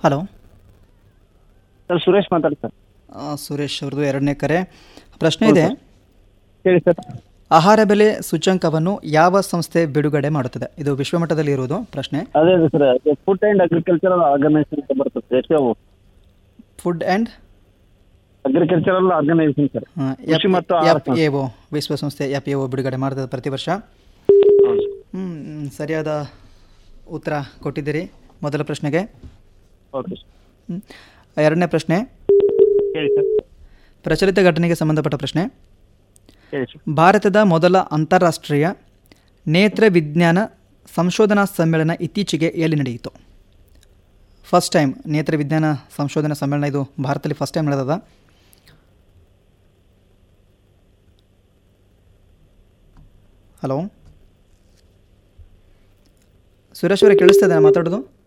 Hello sir Suresh ಮಾತಾಡಿ sir Suresh ಅವ್ರದ್ದು ಎರಡನೇ ಕರೆ ಪ್ರಶ್ನೆ ಇದೆ ಹೇಳಿ ಸರ್ ಆಹಾರ ಬೆಲೆ ಸೂಚ್ಯಂಕವನ್ನು ಯಾವ ಸಂಸ್ಥೆ ಬಿಡುಗಡೆ ಮಾಡುತ್ತದೆ ಇದು ವಿಶ್ವಮಟ್ಟದಲ್ಲಿ ಇರುವುದು ಪ್ರಶ್ನೆ ಅದೇ ಅದೇ sir food and agricultural organisation ಅಂತ ಬರ್ತದೆ F A food and agricultural organisation sir ಕೃಷಿ ಮತ್ತು ಆಹಾರ ಎಫ್ ಎ ಒ ವಿಶ್ವಸಂಸ್ಥೆ ಎಫ್ ಎ ಒ ಬಿಡುಗಡೆ ಮಾಡ್ತದೆ ಪ್ರತಿ ವರ್ಷ ಹ್ಮ್, ಸರಿಯಾದ ಉತ್ತರ ಕೊಟ್ಟಿದ್ದೀರಿ ಮೊದಲ ಪ್ರಶ್ನೆಗೆ ಓಕೆ ಸರ್ ಹ್ಮ್. ಎರಡನೇ ಪ್ರಶ್ನೆ ಹೇಳಿ ಸರ್ ಪ್ರಚಲಿತ ಘಟನೆಗೆ ಸಂಬಂಧಪಟ್ಟ ಪ್ರಶ್ನೆ ಹೇಳಿ ಸರ್ ಭಾರತದ ಮೊದಲ ಅಂತಾರಾಷ್ಟ್ರೀಯ ನೇತ್ರ ವಿಜ್ಞಾನ ಸಂಶೋಧನಾ ಸಮ್ಮೇಳನ ಇತ್ತೀಚೆಗೆ ಎಲ್ಲಿ ನಡೆಯಿತು ಫಸ್ಟ್ ಟೈಮ್ ನೇತ್ರ ವಿಜ್ಞಾನ ಸಂಶೋಧನಾ ಸಮ್ಮೇಳನ ಇದು ಭಾರತದಲ್ಲಿ ಫಸ್ಟ್ ಟೈಮ್ ನಡೆದದ ಹಲೋ ಸುರೇಶ್ ಅವರೇ ಕೇಳಿಸ್ತದೆ ಮಾತಾಡೋದು